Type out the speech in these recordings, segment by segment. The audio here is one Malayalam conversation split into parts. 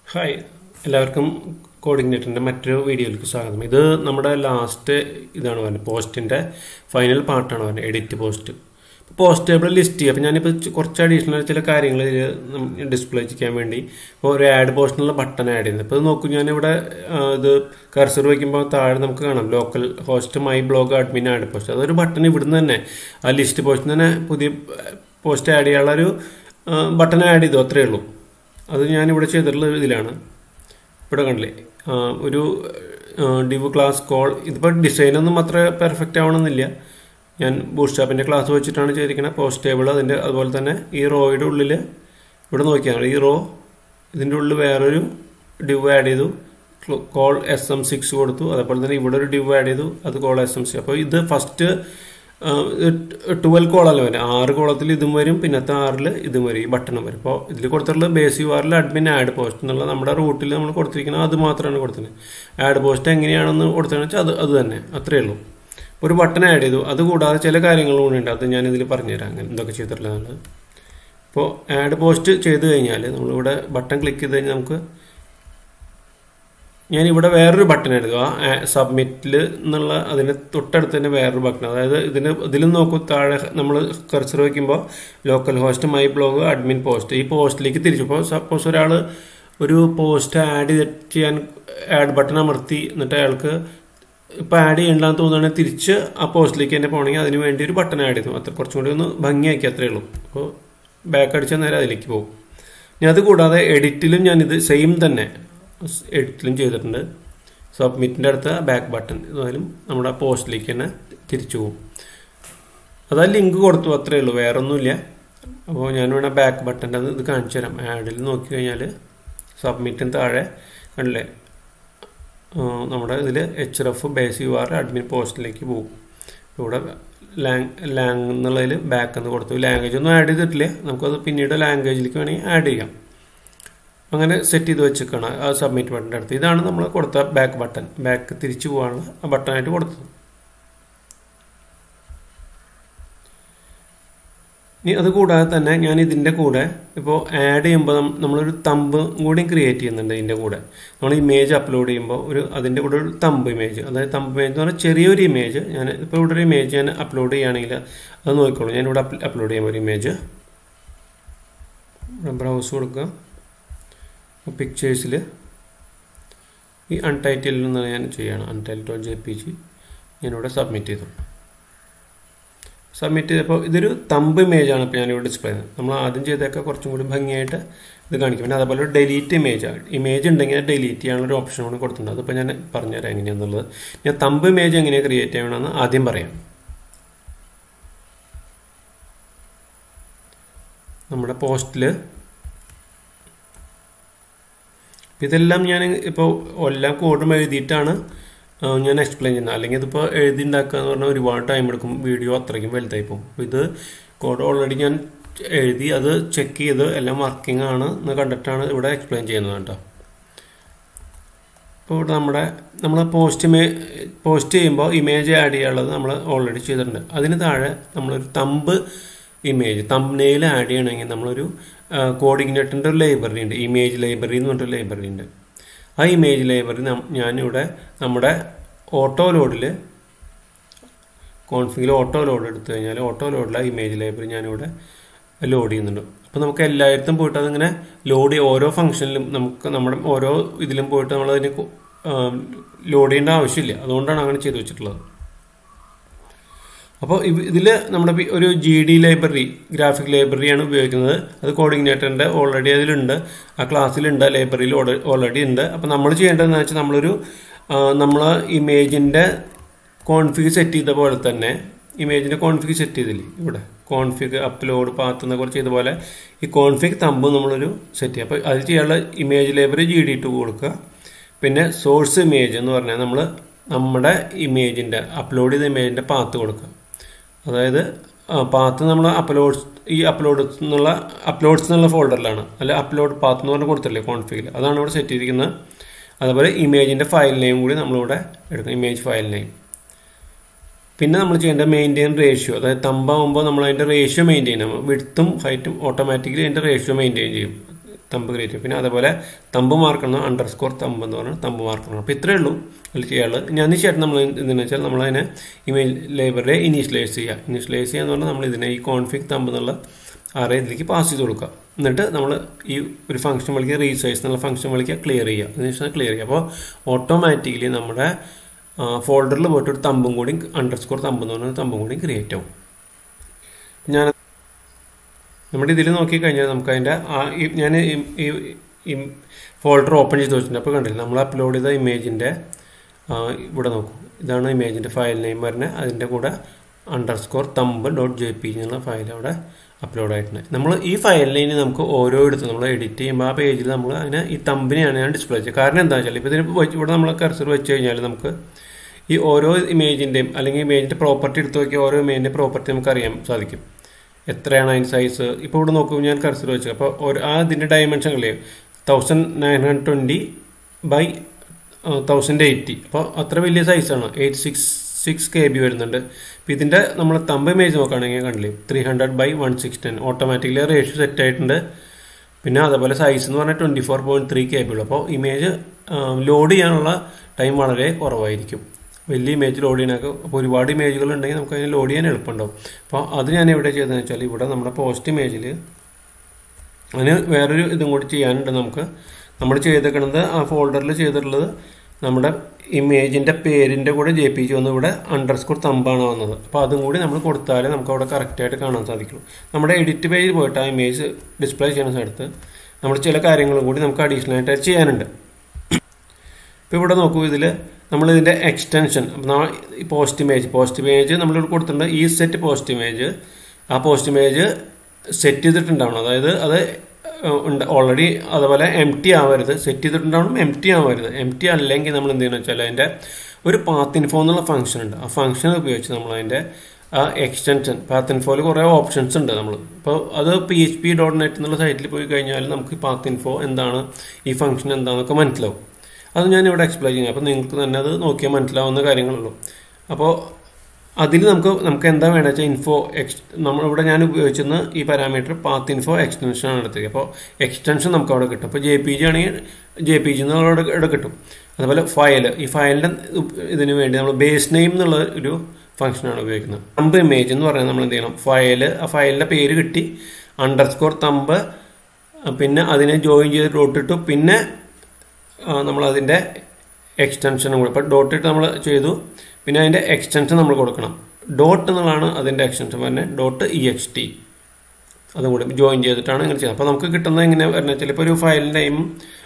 ഹായ് എല്ലാവർക്കും കോർഡിനേറ്ററിൻ്റെ മറ്റൊരു വീഡിയോയിലേക്ക് സ്വാഗതം ഇത് നമ്മുടെ ലാസ്റ്റ് ഇതാണ് പറയുന്നത് പോസ്റ്റിൻ്റെ ഫൈനൽ പാർട്ടാണ് പറയുന്നത് edit post post table list ചെയ്യുക അപ്പോൾ ഞാനിപ്പോൾ ചെ- കുറച്ച് അഡീഷണൽ ചില കാര്യങ്ങൾ ഡിസ്പ്ലേ ചെയ്യാൻ വേണ്ടി ഇപ്പോൾ ഒരു ആഡ് പോസ്റ്റിനുള്ള ബട്ടൺ ആഡ് ചെയ്യുന്നത് ഇപ്പോൾ ഇത് നോക്കൂ ഞാനിവിടെ ആ, ഇത് കർസർ വയ്ക്കുമ്പോൾ താഴെ നമുക്ക് കാണാം local host my blog admin add post അതൊരു ബട്ടൺ ഇവിടുന്ന് തന്നെ ആ ലിസ്റ്റ് പോസ്റ്റിൽ തന്നെ പുതിയ പോസ്റ്റ് ആഡ് ചെയ്യാനുള്ള ഒരു ബട്ടൺ ആഡ് ചെയ്തു അത്രയേ ഉള്ളൂ അത് ഞാനിവിടെ ചെയ്തിട്ടുള്ള ഇതിലാണ് ഇവിടെ കണ്ടില്ലേ ആ, ഒരു ഡിവ് ക്ലാസ് കോൾ ഇതിപ്പോൾ ഡിസൈനൊന്നും അത്ര പെർഫെക്റ്റ് ആവണമെന്നില്ല ഞാൻ ബൂട്ട്സ്റ്റാപ്പിൻ്റെ ക്ലാസ് വെച്ചിട്ടാണ് ചെയ്തിരിക്കുന്നത് പോസ്റ്റ് ടേബിൾ അതിൻ്റെ അതുപോലെ തന്നെ ഈ റോയുടെ ഉള്ളിൽ ഇവിടെ നോക്കിയാൽ ഈ റോ ഇതിൻ്റെ ഉള്ളിൽ വേറൊരു ഡിവ് ആഡ് ചെയ്തു കോൾ എസ് എം സിക്സ് കൊടുത്തു അതേപോലെ തന്നെ ഇവിടെ ഒരു ഡിവ് ആഡ് ചെയ്തു അത് കോൾ എസ് എം സി അപ്പോൾ ഇത് ഫസ്റ്റ് ട്വൽവ് കോളല്ല വരും ആറ് കോളത്തിൽ ഇതും വരും പിന്നത്തെ ആറിൽ ഇതും വരും ഈ ബട്ടണും വരും അപ്പോൾ ഇതിൽ കൊടുത്തിട്ടുള്ള ബേസ് യു ആറിൽ അഡ്മിൻ ആഡ് പോസ്റ്റ് എന്നുള്ള നമ്മുടെ റൂട്ടിൽ നമ്മൾ കൊടുത്തിരിക്കുന്നത് അത് മാത്രമാണ് കൊടുത്തിരിക്കുന്നത് ആഡ് പോസ്റ്റ് എങ്ങനെയാണെന്ന് കൊടുത്തതെന്ന് വെച്ചാൽ അത് അത് തന്നെ അത്രയേ ഉള്ളൂ ഒരു ബട്ടൺ ആഡ് ചെയ്തു അത് കൂടാതെ ചില കാര്യങ്ങളും കൂടി ഉണ്ട് അത് ഞാൻ ഇതിൽ പറഞ്ഞുതരാം അങ്ങനെ എന്തൊക്കെ ചെയ്തിട്ടുള്ളതാണ് ഇപ്പോൾ ആഡ് പോസ്റ്റ് ചെയ്ത് കഴിഞ്ഞാൽ നമ്മളിവിടെ ബട്ടൺ ക്ലിക്ക് ചെയ്ത് കഴിഞ്ഞാൽ നമുക്ക് ഞാൻ ഇവിടെ വേറൊരു ബട്ടൺ എടുക്കുക ആ സബ്മിറ്റിൽ എന്നുള്ള അതിന് തൊട്ടടുത്ത് തന്നെ വേറൊരു ബട്ടൺ അതായത് ഇതിന് ഇതിലും നോക്കൂ താഴെ നമ്മൾ കർസർ വയ്ക്കുമ്പോൾ local host my blog admin post ഈ പോസ്റ്റിലേക്ക് തിരിച്ചു ഇപ്പോൾ സപ്പോസ് ഒരാൾ ഒരു പോസ്റ്റ് ആഡ് ചെയ്യാൻ ആഡ് ബട്ടൺ അമർത്തി എന്നിട്ട് അയാൾക്ക് ഇപ്പോൾ ആഡ് ചെയ്യണ്ടെന്ന് തോന്നുകയാണെങ്കിൽ തിരിച്ച് ആ പോസ്റ്റിലേക്ക് തന്നെ പോകണമെങ്കിൽ അതിന് വേണ്ടി ഒരു ബട്ടൺ ആഡ് ചെയ്തു അത്ര കുറച്ചും കൂടി ഒന്ന് ഭംഗിയാക്കി അത്രയേ ഉള്ളൂ അപ്പോൾ ബാക്ക് അടിച്ചാൽ നേരെ അതിലേക്ക് പോകും ഇനി അത് കൂടാതെ എഡിറ്റിലും ഞാനിത് സെയിം തന്നെ എഡിറ്റിലും ചെയ്തിട്ടുണ്ട് സബ്മിറ്റിൻ്റെ അടുത്ത ബാക്ക് ബട്ടൺ ഇതായാലും നമ്മുടെ പോസ്റ്റിലേക്ക് തന്നെ തിരിച്ചു പോകും അതാ ലിങ്ക് കൊടുത്തു അത്രയേ ഉള്ളൂ വേറെ ഒന്നുമില്ല അപ്പോൾ ഞാൻ വേണം ബാക്ക് ബട്ടൻ്റെ അത് ഇത് കാണിച്ചു തരാം ആഡിൽ നോക്കി കഴിഞ്ഞാൽ സബ്മിറ്റിന് താഴെ കണ്ടില്ലേ ആ, നമ്മുടെ ഇതിൽ H F base U R admin പോസ്റ്റിലേക്ക് പോകും ഇവിടെ ലാങ് ലാങ് എന്നുള്ളതിൽ ബാക്ക് എന്ന് കൊടുത്തു ലാംഗ്വേജ് ഒന്നും ആഡ് ചെയ്തിട്ടില്ല നമുക്കത് പിന്നീട് ലാംഗ്വേജിലേക്ക് വേണമെങ്കിൽ ആഡ് ചെയ്യാം അങ്ങനെ സെറ്റ് ചെയ്ത് വെച്ചേക്കാണ് ആ സബ്മിറ്റ് ബട്ടൻ്റെ അടുത്ത് ഇതാണ് നമ്മൾ കൊടുത്ത ബാക്ക് ബട്ടൺ ബാക്ക് തിരിച്ചു പോകാനുള്ള ആ ബട്ടണായിട്ട് കൊടുത്തത് ഇനി അത് കൂടാതെ തന്നെ ഞാൻ ഇതിൻ്റെ കൂടെ ഇപ്പോൾ ആഡ് ചെയ്യുമ്പോൾ നം- നമ്മളൊരു തമ്പ് കൂടി ക്രിയേറ്റ് ചെയ്യുന്നുണ്ട് ഇതിൻ്റെ കൂടെ നമ്മൾ ഇമേജ് അപ്ലോഡ് ചെയ്യുമ്പോൾ ഒരു അതിൻ്റെ കൂടെ ഒരു തമ്പ് ഇമേജ് അതായത് തമ്പ് ഇമേജ് എന്ന് പറഞ്ഞാൽ ചെറിയൊരു ഇമേജ് ഞാൻ ഇപ്പോൾ ഇവിടെ ഒരു ഇമേജ് ഞാൻ അപ്ലോഡ് ചെയ്യുകയാണെങ്കിൽ അത് നോക്കിക്കോളൂ ഞാൻ ഇവിടെ അപ്ലോഡ് ചെയ്യുമ്പോൾ ഒരു ഇമേജ് ബ്രൗസ് കൊടുക്കുക പിക്ചേഴ്സിൽ ഈ അൺടൈറ്റിൽ നിന്ന് ഞാൻ ചെയ്യണം അൺടൈറ്റിൽ ജെ പി ജി ഞാനിവിടെ സബ്മിറ്റ് ചെയ്തു സബ്മിറ്റ് ചെയ്തപ്പോൾ ഇതൊരു തമ്പ് ഇമേജ് ആണ് ഇപ്പോൾ ഞാനിവിടെ ഡിസ്പ്ലേ ചെയ്യുന്നത് നമ്മൾ ആദ്യം ചെയ്തൊക്കെ കുറച്ചും കൂടി ഭംഗിയായിട്ട് ഇത് കാണിക്കും പിന്നെ അതേപോലെ ഒരു ഡെലീറ്റ് ഇമേജ് ഇമേജ് ഉണ്ടെങ്കിൽ ഡെലീറ്റ് ചെയ്യാനുള്ള ഒരു ഓപ്ഷൻ കൂടി കൊടുത്തിട്ടുണ്ട് അതിപ്പോൾ ഞാൻ പറഞ്ഞുതരാം എങ്ങനെയാണെന്നുള്ളത് ഞാൻ തമ്പ് ഇമേജ് എങ്ങനെ ക്രിയേറ്റ് ചെയ്യണമെന്ന് ആദ്യം പറയാം നമ്മുടെ പോസ്റ്റിൽ ഇതെല്ലാം ഞാൻ ഇപ്പോൾ എല്ലാം കോഡും എഴുതിയിട്ടാണ് ആ, ഞാൻ എക്സ്പ്ലെയിൻ ചെയ്യുന്നത് അല്ലെങ്കിൽ ഇതിപ്പോൾ എഴുതി ഉണ്ടാക്കുക എന്ന് പറഞ്ഞാൽ ഒരുപാട് ടൈം എടുക്കും വീഡിയോ അത്രയ്ക്കും വലുതായി പോകും അപ്പോൾ ഇത് കോഡ് ഓൾറെഡി ഞാൻ എഴുതി അത് ചെക്ക് ചെയ്ത് എല്ലാം വർക്കിംഗ് ആണ് എന്ന് കണ്ടിട്ടാണ് ഇവിടെ എക്സ്പ്ലെയിൻ ചെയ്യുന്നത് കേട്ടോ ഇപ്പോൾ ഇവിടെ നമ്മുടെ നമ്മൾ പോസ്റ്റ് മേ പോസ്റ്റ് ചെയ്യുമ്പോൾ ഇമേജ് ആഡ് ചെയ്യാനുള്ളത് നമ്മൾ ഓൾറെഡി ചെയ്തിട്ടുണ്ട് അതിന് താഴെ നമ്മളൊരു തമ്പ് ഇമേജ് തമ്പനെയിൽ ആഡ് ചെയ്യണമെങ്കിൽ നമ്മളൊരു കോർഡിനേറ്ററിൻ്റെ ഒരു ലൈബ്രറി ഉണ്ട് ഇമേജ് ലൈബ്രറി എന്ന് പറഞ്ഞിട്ട് ലൈബ്രറി ഉണ്ട് ആ ഇമേജ് ലൈബ്രറി ഞാനിവിടെ നമ്മുടെ ഓട്ടോ ലോഡിൽ കോൺഫിഗിൽ ഓട്ടോ ലോഡ് എടുത്തു കഴിഞ്ഞാൽ ഓട്ടോ ലോഡിലെ ഇമേജ് ലൈബ്രറി ഞാനിവിടെ ലോഡ് ചെയ്യുന്നുണ്ട് അപ്പോൾ നമുക്ക് എല്ലായിടത്തും പോയിട്ട് അതിങ്ങനെ ലോഡ് ചെയ്യ ഓരോ ഫംഗ്ഷനിലും നമുക്ക് നമ്മുടെ ഓരോ ഇതിലും പോയിട്ട് നമ്മളതിന് ലോഡ് ചെയ്യേണ്ട ആവശ്യമില്ല അതുകൊണ്ടാണ് അങ്ങനെ ചെയ്തു വെച്ചിട്ടുള്ളത് അപ്പോൾ ഇതിൽ നമ്മുടെ പി- ഒരു ജി ഡി ലൈബ്രറി ഗ്രാഫിക് ലൈബ്രറിയാണ് ഉപയോഗിക്കുന്നത് അത് കോർഡിനേറ്ററിൻ്റെ ഓൾറെഡി അതിലുണ്ട് ആ ക്ലാസ്സിലുണ്ട് ലൈബ്രറിയിൽ ഓൾറെഡി ഉണ്ട് അപ്പോൾ നമ്മൾ ചെയ്യേണ്ടതെന്ന് വെച്ചാൽ നമ്മളൊരു നമ്മൾ ഇമേജിൻ്റെ കോൺഫിഗ് സെറ്റ് ചെയ്ത പോലെ തന്നെ ഇമേജിൻ്റെ കോൺഫിഗ് സെറ്റ് ചെയ്തില്ലേ ഇവിടെ കോൺഫിഗ് അപ്ലോഡ് പാത്ത് എന്നൊക്കെ കുറച്ച് ചെയ്ത പോലെ ഈ കോൺഫിഗ് തമ്പ് നമ്മളൊരു സെറ്റ് ചെയ്യുക അപ്പോൾ അത് ചെയ്യാനുള്ള image library G D two കൊടുക്കുക പിന്നെ സോഴ്സ് ഇമേജ് എന്ന് പറഞ്ഞാൽ നമ്മൾ നമ്മുടെ ഇമേജിൻ്റെ അപ്ലോഡ് ചെയ്ത ഇമേജിൻ്റെ പാത്ത് കൊടുക്കുക അതായത് പാത്ത് നമ്മൾ അപ്ലോഡ്സ് ഈ അപ്ലോഡ്സ് എന്നുള്ള അപ്ലോഡ്സ് എന്നുള്ള ഫോൾഡറിലാണ് അല്ല അപ്ലോഡ് പാത്ത് എന്ന് പറഞ്ഞ് കൊടുത്തില്ലേ കോൺഫിഗിൽ അതാണ് ഇവിടെ സെറ്റ് ചെയ്തിരിക്കുന്നത് അതുപോലെ ഇമേജിൻ്റെ ഫയൽ നെയിം കൂടി നമ്മളിവിടെ എടുക്കണം ഇമേജ് ഫയൽ നെയിം പിന്നെ നമ്മൾ ചെയ്യേണ്ടത് മെയിൻറ്റെയിൻ റേഷ്യോ അതായത് തമ്പാവുമ്പോൾ നമ്മൾ അതിൻ്റെ റേഷ്യോ മെയിൻറ്റെയിൻ ചെയ്യണം വിടുത്തും ഹൈറ്റും ഓട്ടോമാറ്റിക്കലി അതിൻ്റെ റേഷ്യോ മെയിൻറ്റെയിൻ ചെയ്യും തമ്പ് ക്രിയേറ്റ് ചെയ്യും പിന്നെ അതേപോലെ തമ്പ് മാർക്കണം അണ്ടർ സ്കോർ തമ്പ് എന്ന് പറഞ്ഞാൽ തമ്പ് മാർക്കണം അപ്പോൾ ഇത്രയേ ഉള്ളൂ അതിൽ ചെയ്യാനുള്ളത് ഞാൻ ശേഷം നമ്മൾ എന്തെന്ന് വെച്ചാൽ നമ്മളതിനെ ഇമെയിൽ ലേബറിനെ ഇനീഷ്യലൈസ് ചെയ്യുക ഇനീഷ്യലൈസ് ചെയ്യുക എന്ന് പറഞ്ഞാൽ നമ്മൾ ഇതിനെ ഈ കോൺഫിക് തമ്പ് എന്നുള്ള ആറെ ഇതിലേക്ക് പാസ് ചെയ്ത് കൊടുക്കുക എന്നിട്ട് നമ്മൾ ഈ ഒരു ഫംഗ്ഷൻ വിളിക്കുക റീസൈസ് എന്നുള്ള ഫംഗ്ഷൻ വിളിക്കുക ക്ലിയർ ചെയ്യുക അതിനുശേഷം ക്ലിയർ ചെയ്യുക അപ്പോൾ ഓട്ടോമാറ്റിക്കലി നമ്മുടെ ഫോൾഡറിൽ പോയിട്ട് ഒരു തമ്പും കൂടി അണ്ടർ സ്കോർ തമ്പ് എന്ന് പറഞ്ഞ തമ്പും കൂടി ക്രിയേറ്റ് ആവും ഞാൻ നമ്മുടെ ഇതിൽ നോക്കിക്കഴിഞ്ഞാൽ നമുക്ക് അതിൻ്റെ ആ ഈ- ഞാൻ ഈ- ഈ- ഈ ഫോൾഡർ ഓപ്പൺ ചെയ്ത് വെച്ചിട്ടുണ്ട് അപ്പോൾ കണ്ടില്ല നമ്മൾ അപ്ലോഡ് ചെയ്ത ഇമേജിൻ്റെ ഇവിടെ നോക്കൂ ഇതാണ് ഇമേജിൻ്റെ ഫയൽ നെയിം വരുന്നത് അതിൻ്റെ കൂടെ underscore thumb dot J P എന്നുള്ള ഫയൽ അവിടെ അപ്ലോഡ് ആയിട്ടുണ്ട് നമ്മൾ ഈ ഫയലിനെ ഇനി നമുക്ക് ഓരോ എടുത്ത് നമ്മൾ എഡിറ്റ് ചെയ്യുമ്പോൾ ആ പേജിൽ നമ്മൾ അതിനെ ഈ തമ്പിനെയാണ് ഞാൻ ഡിസ്പ്ലേ ചെയ്യുക കാരണം എന്താ വെച്ചാൽ ഇപ്പോൾ ഇതിന് വെച്ച് ഇവിടെ നമ്മൾ കർസർ വെച്ച് കഴിഞ്ഞാൽ നമുക്ക് ഈ ഓരോ ഇമേജിൻ്റെയും അല്ലെങ്കിൽ ഇമേജിൻ്റെ പ്രോപ്പർട്ടി എടുത്ത് നോക്കിയാൽ ഓരോ ഇമേജിൻ്റെ പ്രോപ്പർട്ടി നമുക്ക് അറിയാൻ സാധിക്കും എത്രയാണ് അതിൻ്റെ സൈസ് ഇപ്പോൾ ഇവിടെ നോക്കുമ്പോൾ ഞാൻ കർസർ വെച്ചു അപ്പോൾ ഒരു ആ ഇതിൻ്റെ ഡയമെൻഷൻ കളിയോ thousand nine hundred twenty by thousand eighty അപ്പോൾ അത്ര വലിയ സൈസാണ് eight six six K B വരുന്നുണ്ട് അപ്പോൾ ഇതിൻ്റെ നമ്മൾ തമ്പ് ഇമേജ് നോക്കുകയാണെങ്കിൽ കണ്ടില്ലേ three hundred by one six ten automatically ratio set ആയിട്ടുണ്ട് പിന്നെ അതേപോലെ സൈസ് എന്ന് പറഞ്ഞാൽ twenty four point three K B ഉള്ളൂ അപ്പോൾ ഇമേജ് ലോഡ് ചെയ്യാനുള്ള ടൈം വളരെ കുറവായിരിക്കും വലിയ ഇമേജ് ലോഡ് ചെയ്യാനൊക്കെ അപ്പോൾ ഒരുപാട് ഇമേജുകൾ ഉണ്ടെങ്കിൽ നമുക്ക് അതിന് ലോഡ് ചെയ്യാൻ എളുപ്പമുണ്ടാവും അപ്പോൾ അത് ഞാൻ എവിടെ ചെയ്തതെന്ന് വെച്ചാൽ ഇവിടെ നമ്മുടെ പോസ്റ്റ് ഇമേജിൽ അതിന് വേറൊരു ഇതും കൂടി ചെയ്യാനുണ്ട് നമുക്ക് നമ്മൾ ചെയ്തേക്കണത് ആ ഫോൾഡറിൽ ചെയ്തിട്ടുള്ളത് നമ്മുടെ ഇമേജിൻ്റെ പേരിൻ്റെ കൂടെ ജെ പി ജി വന്ന് ഇവിടെ അണ്ടർ സ്കോർ തമ്പാണ് വന്നത് അപ്പോൾ അതും കൂടി നമ്മൾ കൊടുത്താലേ നമുക്ക് അവിടെ കറക്റ്റായിട്ട് കാണാൻ സാധിക്കുള്ളൂ നമ്മുടെ എഡിറ്റ് പേജിൽ പോയിട്ട് ആ ഇമേജ് ഡിസ്പ്ലേ ചെയ്യുന്ന സ്ഥലത്ത് നമ്മൾ ചില കാര്യങ്ങളും കൂടി നമുക്ക് അഡീഷണൽ ആയിട്ട് ചെയ്യാനുണ്ട് ഇപ്പോൾ ഇവിടെ നോക്കൂ ഇതിൽ നമ്മൾ ഇതിൻ്റെ എക്സ്റ്റൻഷൻ ഈ പോസ്റ്റ് ഇമേജ് പോസ്റ്റ് ഇമേജ് നമ്മളിവിടെ കൊടുത്തിട്ടുണ്ട് ഈ സെറ്റ് പോസ്റ്റ് ഇമേജ് ആ പോസ്റ്റ് ഇമേജ് സെറ്റ് ചെയ്തിട്ടുണ്ടാവണം അതായത് അത് ഉണ്ട് ഓൾറെഡി അതുപോലെ എം ടി ആവരുത് സെറ്റ് ചെയ്തിട്ടുണ്ടാവണം എം ടി ആവരുത് എം ടി അല്ലെങ്കിൽ നമ്മൾ എന്ത് ചെയ്യണമെന്ന് വെച്ചാൽ അതിൻ്റെ ഒരു പാത്ത് ഇൻഫോ എന്നുള്ള ഫംഗ്ഷൻ ഉണ്ട് ആ ഫംഗ്ഷൻ ഉപയോഗിച്ച് നമ്മൾ അതിൻ്റെ ആ എക്സ്റ്റൻഷൻ പാത്ത് ഇൻഫോയിൽ കുറേ ഓപ്ഷൻസ് ഉണ്ട് നമ്മൾ അപ്പോൾ അത് P H P dot net എന്നുള്ള സൈറ്റിൽ പോയി കഴിഞ്ഞാൽ നമുക്ക് പാത്ത് ഇൻഫോ എന്താണ് ഈ ഫംഗ്ഷൻ എന്താണെന്നൊക്കെ മനസ്സിലാവും അത് ഞാൻ ഇവിടെ എക്സ്പ്ലെയിൻ ചെയ്യാം അപ്പോൾ നിങ്ങൾക്ക് തന്നെ അത് നോക്കിയാൽ മനസ്സിലാവുന്ന കാര്യങ്ങളുള്ളൂ അപ്പോൾ അതിൽ നമുക്ക് നമുക്ക് എന്താ വേണ്ടത് വെച്ചാൽ ഇൻഫോ എക്സ് നമ്മളിവിടെ ഞാൻ ഉപയോഗിച്ചിരുന്ന ഈ പാരാമീറ്റർ പാത്ത് ഇൻഫോ എക്സ്റ്റൻഷൻ ആണ് എടുത്തത് അപ്പോൾ എക്സ്റ്റൻഷൻ നമുക്ക് അവിടെ കിട്ടും അപ്പോൾ ജെ പി ജി ആണെങ്കിൽ ജെ പി ജി അവിടെ ഇവിടെ കിട്ടും അതുപോലെ ഫയൽ ഈ ഫയലിൻ്റെ ഇതിന് വേണ്ടി നമ്മൾ ബേസ് നെയിം എന്നുള്ള ഒരു ഫംഗ്ഷനാണ് ഉപയോഗിക്കുന്നത് തമ്പ് ഇമേജ് എന്ന് പറയുന്നത് നമ്മൾ എന്ത് ചെയ്യണം ഫയൽ ആ ഫയലിൻ്റെ പേര് കിട്ടി അണ്ടർ സ്കോർ തമ്പ് പിന്നെ അതിനെ ജോയിൻ ചെയ്ത് ഡോട്ട് ഇട്ടു പിന്നെ നമ്മൾ അതിൻ്റെ എക്സ്റ്റൻഷനും കൂടെ ഇപ്പോൾ ഡോട്ട് ഇട്ട് നമ്മൾ ചെയ്തു പിന്നെ അതിൻ്റെ എക്സ്റ്റൻഷൻ നമ്മൾ കൊടുക്കണം ഡോട്ട് എന്നുള്ളതാണ് അതിൻ്റെ എക്സ്റ്റൻഷൻ വരുന്നത് ഡോട്ട് ഇ എക്സ് ടി അതും കൂടി ജോയിൻ ചെയ്തിട്ടാണ് ഇങ്ങനെ ചെയ്യുന്നത് അപ്പോൾ നമുക്ക് കിട്ടുന്നത് എങ്ങനെ വരുന്നത് വെച്ചാൽ ഇപ്പോൾ ഒരു file name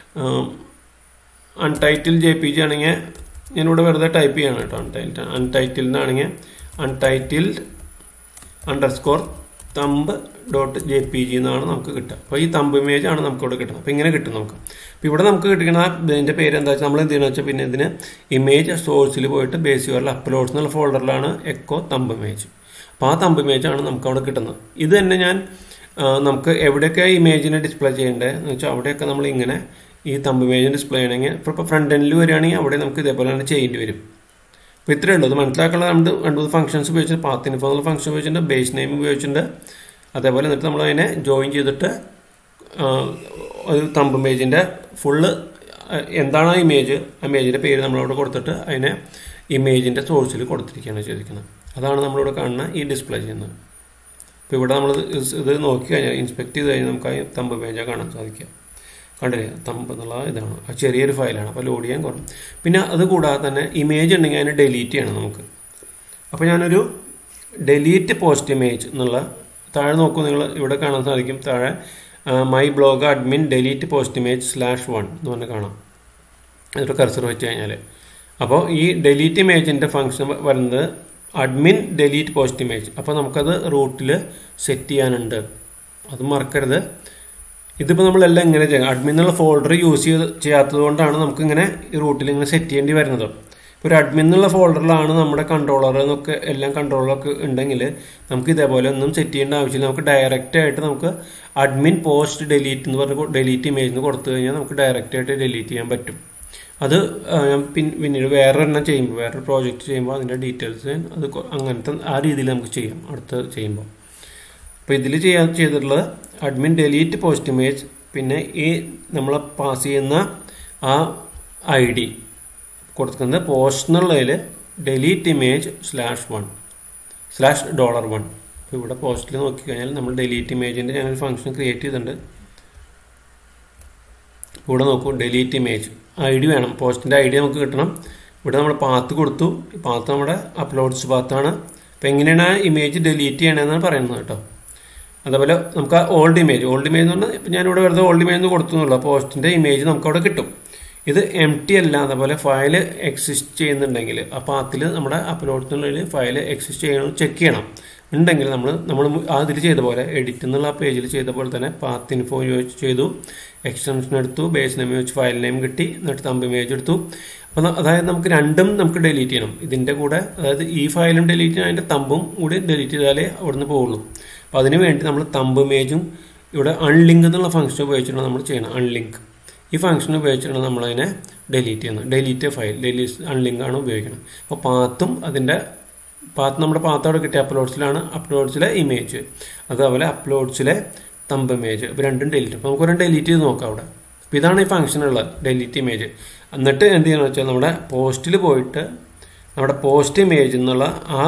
untitled J P G ആണെങ്കിൽ ഞാനിവിടെ വെറുതെ ടൈപ്പ് ചെയ്യണം കേട്ടോ അൺടൈറ്റിൽ അൺടൈറ്റിൽ എന്നാണെങ്കിൽ untitled underscore thumb dot J P G എന്നാണ് നമുക്ക് കിട്ടുക അപ്പോൾ ഈ തമ്പ് ഇമേജ് ആണ് നമുക്ക് ഇവിടെ കിട്ടുന്നത് അപ്പോൾ ഇങ്ങനെ കിട്ടും നമുക്ക് അപ്പോൾ ഇവിടെ നമുക്ക് കിട്ടുന്ന ഇതിൻ്റെ പേര് എന്താ വെച്ചാൽ നമ്മൾ എന്ത് ചെയ്യണമെന്ന് വെച്ചാൽ പിന്നെ ഇതിന് ഇമേജ് സോഴ്സിൽ പോയിട്ട് ബേസ് യുവറിൽ അപ്ലോഡ്സ് എന്നുള്ള ഫോൾഡറിലാണ് എക്കോ തമ്പ് ഇമേജ് അപ്പോൾ ആ തമ്പ് ഇമേജ് ആണ് നമുക്ക് അവിടെ കിട്ടുന്നത് ഇത് തന്നെ ഞാൻ നമുക്ക് എവിടെയൊക്കെ ഇമേജിനെ ഡിസ്പ്ലേ ചെയ്യേണ്ടത് എന്ന് വെച്ചാൽ അവിടെയൊക്കെ നമ്മൾ ഇങ്ങനെ ഈ തമ്പ് ഇമേജ് ഡിസ്പ്ലേ ചെയ്യണമെങ്കിൽ ഇപ്പോൾ ഫ്രണ്ട് എൻഡിൽ വരികയാണെങ്കിൽ അവിടെ നമുക്ക് ഇതേപോലെ തന്നെ ചെയ്യേണ്ടി വരും അപ്പോൾ ഇത്രയേ ഉള്ളൂ ഇത് മനസ്സിലാക്കാനുള്ള രണ്ട് രണ്ട് മൂന്ന് ഫംഗ്ഷൻസ് ഉപയോഗിച്ചിട്ട് പാത്ത് ഇൻഫോ എന്നുള്ള ഫംഗ്ഷൻ ഉപയോഗിച്ചിട്ടുണ്ട് ബേസ് നെയിം ഉപയോഗിച്ചിട്ടുണ്ട് അതേപോലെ എന്നിട്ട് നമ്മൾ അതിനെ ജോയിൻ ചെയ്തിട്ട് ഒരു തമ്പ് ഇമേജിൻ്റെ ഫുള്ള് എന്താണ് ആ ഇമേജ് ആ ഇമേജിൻ്റെ പേര് നമ്മളവിടെ കൊടുത്തിട്ട് അതിനെ ഇമേജിൻ്റെ സോഴ്സിൽ കൊടുത്തിരിക്കുകയാണ് ചെയ്തിരിക്കുന്നത് അതാണ് നമ്മളിവിടെ കാണുന്ന ഈ ഡിസ്പ്ലേ ചെയ്യുന്നത് ഇപ്പോൾ ഇവിടെ നമ്മൾ ഇത് നോക്കി കഴിഞ്ഞാൽ ഇൻസ്പെക്ട് ചെയ്ത് കഴിഞ്ഞാൽ നമുക്ക് ആ തമ്പ് ഇമേജാണ് കാണാൻ സാധിക്കുക കണ്ടില്ലേ തമ്പ് എന്നുള്ള ഇതാണ് ആ ചെറിയൊരു ഫയലാണ് അപ്പോൾ ലോഡ് ചെയ്യാൻ കുറവ് പിന്നെ അത് കൂടാതെ തന്നെ ഇമേജ് ഉണ്ടെങ്കിൽ അതിനെ ഡിലീറ്റ് ചെയ്യണം നമുക്ക് അപ്പോൾ ഞാനൊരു ഡെലീറ്റ് പോസ്റ്റ് ഇമേജ് എന്നുള്ള താഴെ നോക്കൂ നിങ്ങൾ ഇവിടെ കാണാൻ സാധിക്കും താഴെ my blog admin delete post image slash one എന്ന് പറഞ്ഞ് കാണാം എന്നിട്ട് കർസർ വെച്ച് കഴിഞ്ഞാൽ അപ്പോൾ ഈ ഡെലീറ്റ് ഇമേജിൻ്റെ ഫംഗ്ഷൻ വരുന്നത് അഡ്മിൻ ഡെലീറ്റ് പോസ്റ്റ് ഇമേജ് അപ്പോൾ നമുക്കത് റൂട്ടിൽ സെറ്റ് ചെയ്യാനുണ്ട് അത് മറക്കരുത് ഇതിപ്പോൾ നമ്മളെല്ലാം ഇങ്ങനെ ചെയ്യാം അഡ്മിൻ എന്നുള്ള ഫോൾഡർ യൂസ് ചെയ്ത് ചെയ്യാത്തത് കൊണ്ടാണ് നമുക്കിങ്ങനെ ഈ റൂട്ടിൽ ഇങ്ങനെ സെറ്റ് ചെയ്യേണ്ടി വരുന്നത് ഇപ്പോൾ ഒരു അഡ്മിൻ എന്നുള്ള ഫോൾഡറിലാണ് നമ്മുടെ കൺട്രോളർ എന്നൊക്കെ എല്ലാം കൺട്രോളറൊക്കെ ഉണ്ടെങ്കിൽ നമുക്ക് ഇതേപോലെ ഒന്നും സെറ്റ് ചെയ്യേണ്ട ആവശ്യമില്ല നമുക്ക് ഡയറക്റ്റ് ആയിട്ട് നമുക്ക് അഡ്മിൻ പോസ്റ്റ് ഡിലീറ്റ് എന്ന് പറഞ്ഞ് ഡെലീറ്റ് ഇമേജ് എന്ന് കൊടുത്തു കഴിഞ്ഞാൽ നമുക്ക് ഡയറക്റ്റ് ആയിട്ട് ഡിലീറ്റ് ചെയ്യാൻ പറ്റും അത് ഞാൻ പിന്നീട് വേറെ എണ്ണം ചെയ്യുമ്പോൾ വേറൊരു പ്രോജക്റ്റ് ചെയ്യുമ്പോൾ അതിൻ്റെ ഡീറ്റെയിൽസ് അത് അങ്ങനത്തെ ആ രീതിയിൽ നമുക്ക് ചെയ്യാം അടുത്ത് ചെയ്യുമ്പോൾ അപ്പോൾ ഇതിൽ ചെയ്യാൻ ചെയ്തിട്ടുള്ളത് അഡ്മിൻ ഡെലീറ്റ് പോസ്റ്റ് ഇമേജ് പിന്നെ ഈ നമ്മൾ പാസ് ചെയ്യുന്ന ആ ഐ ഡി കൊടുക്കുന്നത് പോസ്റ്റ് എന്നുള്ളതിൽ delete image slash one slash dollar one അപ്പോൾ ഇവിടെ പോസ്റ്റിൽ നോക്കിക്കഴിഞ്ഞാൽ നമ്മൾ ഡെലീറ്റ് ഇമേജിൻ്റെ ഞങ്ങൾ ഫംഗ്ഷൻ ക്രിയേറ്റ് ചെയ്തിട്ടുണ്ട് ഇവിടെ നോക്കൂ ഡെലീറ്റ് ഇമേജ് ഐ ഡി വേണം പോസ്റ്റിൻ്റെ ഐ ഡി നമുക്ക് കിട്ടണം ഇവിടെ നമ്മൾ പാത്ത് കൊടുത്തു പാത്ത് നമ്മുടെ അപ്ലോഡ്സ് പാത്താണ് അപ്പോൾ എങ്ങനെയാണ് ആ ഇമേജ് ഡിലീറ്റ് ചെയ്യണമെന്നാണ് പറയുന്നത് കേട്ടോ അതേപോലെ നമുക്ക് ആ ഓൾഡ് ഇമേജ് ഓൾഡ് ഇമേജ് എന്ന് പറഞ്ഞാൽ ഇപ്പം ഞാനിവിടെ വെറുതെ ഓൾഡ് ഇമേജ് എന്ന് കൊടുത്തു എന്നുള്ള പോസ്റ്റിൻ്റെ ഇമേജ് നമുക്ക് അവിടെ കിട്ടും ഇത് എം ടി അല്ല അതേപോലെ ഫയൽ എക്സിസ്റ്റ് ചെയ്യുന്നുണ്ടെങ്കിൽ ആ പാത്തിൽ നമ്മുടെ അപ്ലോഡ്സിനുള്ളിൽ ഫയൽ എക്സിസ്റ്റ് ചെയ്യണം ചെക്ക് ചെയ്യണം ഉണ്ടെങ്കിൽ നമ്മൾ നമ്മൾ അതിൽ ചെയ്ത പോലെ എഡിറ്റ് എന്നുള്ള ആ പേജിൽ ചെയ്ത പോലെ തന്നെ പാത്ത് ഇൻഫോ യൂസ് ചെയ്തു എക്സ്റ്റൻഷൻ എടുത്തു ബേസ് നെയിം വെച്ച് ഫയൽ നെയിം കിട്ടി എന്നിട്ട് തമ്പ് ഇമേജ് എടുത്തു അപ്പം അതായത് നമുക്ക് രണ്ടും നമുക്ക് ഡിലീറ്റ് ചെയ്യണം ഇതിൻ്റെ കൂടെ അതായത് ഈ ഫയലും ഡിലീറ്റ് ചെയ്യണം അതിൻ്റെ തമ്പും കൂടി ഡിലീറ്റ് ചെയ്താലേ അവിടുന്ന് പോവുള്ളൂ അപ്പം അതിന് വേണ്ടി നമ്മൾ തമ്പ് ഇമേജും ഇവിടെ അൺലിങ്ക് എന്നുള്ള ഫംഗ്ഷൻ ഉപയോഗിച്ചിട്ടാണ് നമ്മൾ ചെയ്യണം അൺലിങ്ക് ഈ ഫംഗ്ഷൻ ഉപയോഗിച്ചിട്ടാണ് നമ്മളതിനെ ഡിലീറ്റ് ചെയ്യുന്നത് ഡിലീറ്റ് ഫയൽ ഡിലീറ്റ് അൺലിങ്ക് ആണ് ഉപയോഗിക്കുന്നത് അപ്പോൾ പാത്തും അതിൻ്റെ പാത്ത് നമ്മുടെ പാത്ത് അവിടെ കിട്ടിയ അപ്ലോഡ്സിലാണ് അപ്ലോഡ്സിലെ ഇമേജ് അതേപോലെ അപ്ലോഡ്സിലെ തമ്പ് ഇമേജ് ഇപ്പോൾ രണ്ടും ഡിലീറ്റ് അപ്പോൾ നമുക്ക് ഒരെണ്ണം ഡിലീറ്റ് ചെയ്ത് നോക്കാം അവിടെ അപ്പോൾ ഇതാണ് ഈ ഫംഗ്ഷൻ ഉള്ളത് ഡിലീറ്റ് ഇമേജ് എന്നിട്ട് എന്ത് ചെയ്യണമെന്ന് വെച്ചാൽ നമ്മുടെ പോസ്റ്റിൽ പോയിട്ട് നമ്മുടെ പോസ്റ്റ് ഇമേജ് എന്നുള്ള ആ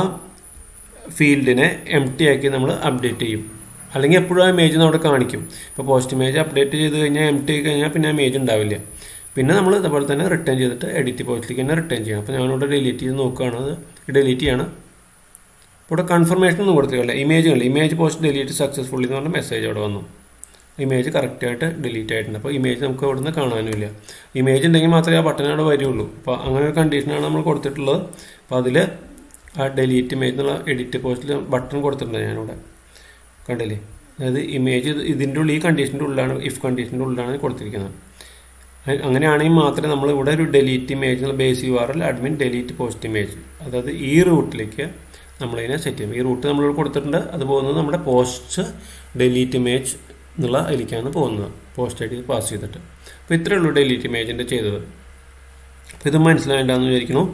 ഫീൽഡിനെ എം ടി ആക്കി നമ്മൾ അപ്ഡേറ്റ് ചെയ്യും അല്ലെങ്കിൽ എപ്പോഴും ആ ഇമേജ് നമ്മുടെ കാണിക്കും ഇപ്പോൾ പോസ്റ്റ് ഇമേജ് അപ്ഡേറ്റ് ചെയ്ത് കഴിഞ്ഞാൽ എം ടി കഴിഞ്ഞാൽ പിന്നെ ആ ഇമേജ് ഉണ്ടാവില്ല പിന്നെ നമ്മൾ ഇതുപോലെ തന്നെ റിട്ടേൺ ചെയ്തിട്ട് എഡിറ്റ് പോസ്റ്റിലേക്ക് തന്നെ റിട്ടേൺ ചെയ്യണം അപ്പോൾ ഞാനിവിടെ ഡിലീറ്റ് ചെയ്ത് നോക്കുകയാണ് അത് ഡിലീറ്റ് ചെയ്യണം ഇവിടെ കൺഫർമേഷൻ ഒന്നും കൊടുത്തില്ല ഇമേജുകൾ ഇമേജ് പോസ്റ്റ് ഡിലീറ്റ് സക്സസ്ഫുള്ളി എന്ന് പറഞ്ഞ മെസ്സേജ് അവിടെ വന്നു ഇമേജ് കറക്റ്റായിട്ട് ഡിലീറ്റ് ആയിട്ടുണ്ട് അപ്പോൾ ഇമേജ് നമുക്ക് അവിടെ നിന്ന് കാണാനുമില്ല ഇമേജ് ഉണ്ടെങ്കിൽ മാത്രമേ ആ ബട്ടൺ അവിടെ വരികയുള്ളൂ അപ്പോൾ അങ്ങനെ ഒരു കണ്ടീഷനാണ് നമ്മൾ കൊടുത്തിട്ടുള്ളത് അപ്പോൾ അതിൽ ആ ഡിലീറ്റ് ഇമേജ് എന്നുള്ള എഡിറ്റ് പോസ്റ്റിൽ ബട്ടൺ കൊടുത്തിട്ടുണ്ട് ഞാനിവിടെ കണ്ടില്ലേ അതായത് ഇമേജ് ഇതിൻ്റെ ഉള്ളിൽ ഈ കണ്ടീഷൻ്റെ ഉള്ളിലാണ് ഇഫ് കണ്ടീഷൻ്റെ ഉള്ളിലാണ് കൊടുത്തിരിക്കുന്നത് അങ്ങനെയാണെങ്കിൽ മാത്രമേ നമ്മൾ ഇവിടെ ഒരു ഡെലീറ്റ് ഇമേജ് എന്നുള്ള base U R L admin delete post image അതായത് ഈ റൂട്ടിലേക്ക് നമ്മളിതിനെ സെറ്റ് ചെയ്യും ഈ റൂട്ട് നമ്മൾ കൊടുത്തിട്ടുണ്ട് അത് പോകുന്നത് നമ്മുടെ പോസ്റ്റ് ഡെലീറ്റ് ഇമേജ് എന്നുള്ള അതിലേക്കാണ് പോകുന്നത് പോസ്റ്റ് ഐ ഡി പാസ് ചെയ്തിട്ട് അപ്പോൾ ഇത്രയേ ഉള്ളൂ ഡെലീറ്റ് ഇമേജിൻ്റെ ചെയ്തത് അപ്പോൾ ഇത് മനസ്സിലായിട്ടാന്ന് വിചാരിക്കുന്നു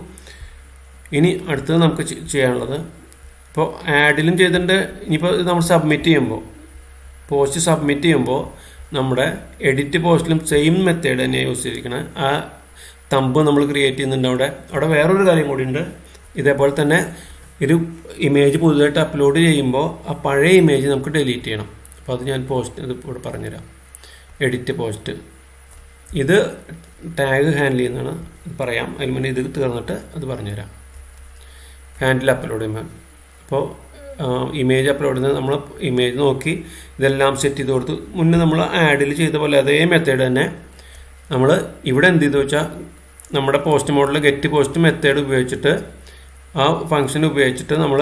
ഇനി അടുത്തത് നമുക്ക് ചെയ്യാനുള്ളത് ഇപ്പോൾ ആഡിലും ചെയ്തിട്ടുണ്ട് ഇനിയിപ്പോൾ ഇത് നമ്മൾ സബ്മിറ്റ് ചെയ്യുമ്പോൾ പോസ്റ്റ് സബ്മിറ്റ് ചെയ്യുമ്പോൾ നമ്മുടെ എഡിറ്റ് പോസ്റ്റിലും സെയിം മെത്തേഡ് തന്നെ യൂസ് ചെയ്തിരിക്കണം ആ തമ്പ് നമ്മൾ ക്രിയേറ്റ് ചെയ്യുന്നുണ്ട് അവിടെ അവിടെ വേറൊരു കാര്യം കൂടിയുണ്ട് ഇതേപോലെ തന്നെ ഒരു ഇമേജ് പുതുതായിട്ട് അപ്ലോഡ് ചെയ്യുമ്പോൾ ആ പഴയ ഇമേജ് നമുക്ക് ഡിലീറ്റ് ചെയ്യണം അപ്പോൾ അത് ഞാൻ പോസ്റ്റ് ഇത് ഇവിടെ പറഞ്ഞുതരാം എഡിറ്റ് പോസ്റ്റ് ഇത് ടാഗ് ഹാൻഡിൽ ചെയ്യുന്നതാണ് പറയാം അതിന് മുന്നേ ഇത് തീർന്നിട്ട് അത് പറഞ്ഞുതരാം ഹാൻഡിൽ അപ്ലോഡ് ചെയ്യുമ്പോൾ അപ്പോൾ ഇമേജ് അപ്ലോഡ് ചെയ്യുന്നത് നമ്മൾ ഇമേജ് നോക്കി ഇതെല്ലാം സെറ്റ് ചെയ്ത് കൊടുത്തു മുന്നേ നമ്മൾ ആഡിൽ ചെയ്ത പോലെ അതേ മെത്തേഡ് തന്നെ നമ്മൾ ഇവിടെ എന്ത് ചെയ്തു വെച്ചാൽ നമ്മുടെ post model get post method ഉപയോഗിച്ചിട്ട് ആ ഫംഗ്ഷൻ ഉപയോഗിച്ചിട്ട് നമ്മൾ